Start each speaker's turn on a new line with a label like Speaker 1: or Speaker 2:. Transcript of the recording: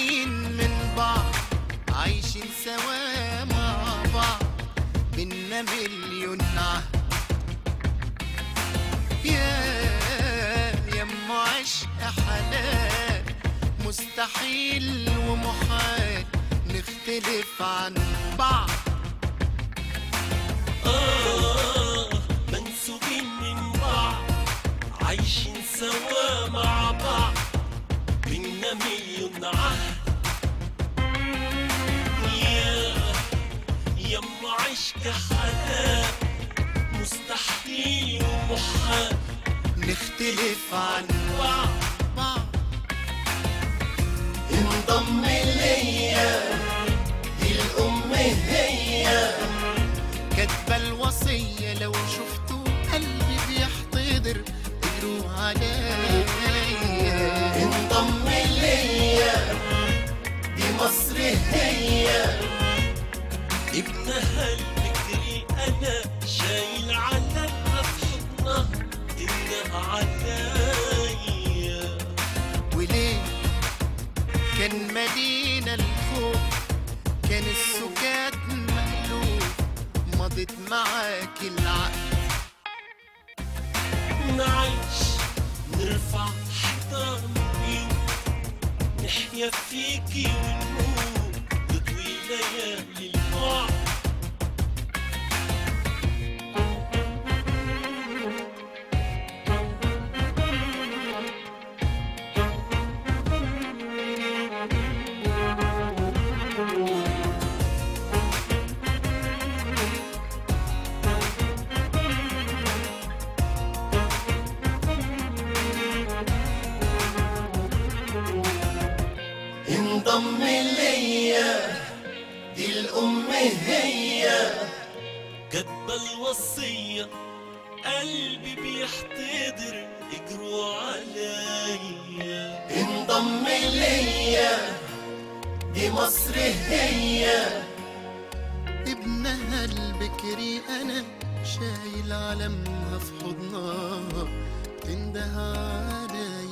Speaker 1: سنين من بعض عايشين سوا مع بعض بينا مليون عهد يا يا ام عشق حلال مستحيل ومحال نختلف عن بعض
Speaker 2: آه منسوبين من بعض عايشين سوا مع بعض بينا مليون عهد يا يا ام عشق حلال مستحيل ومحال
Speaker 1: نختلف عن
Speaker 2: بعض
Speaker 1: بعض
Speaker 2: انضم ليا دي الام هي
Speaker 1: كاتبة الوصية لو شفتوا قلبي بيحتضر اجروا عليا
Speaker 2: انضم ليا دي مصر هي ابنها الفكري انا شايل علقها في حضنها انها عليا
Speaker 1: وليه كان مدينة الخوف كان السكات مألوف مضت معاك العقل
Speaker 2: نعيش نرفع حيطان بيوت نحيا فيكي ونموت تطوي ليالي البعد انضم ليا دي الأم هي كاتبة الوصية قلبي بيحتضر اجروا عليا انضم ليا دي مصر هي
Speaker 1: ابنها البكري انا شايل علمها في حضنها تنده عليا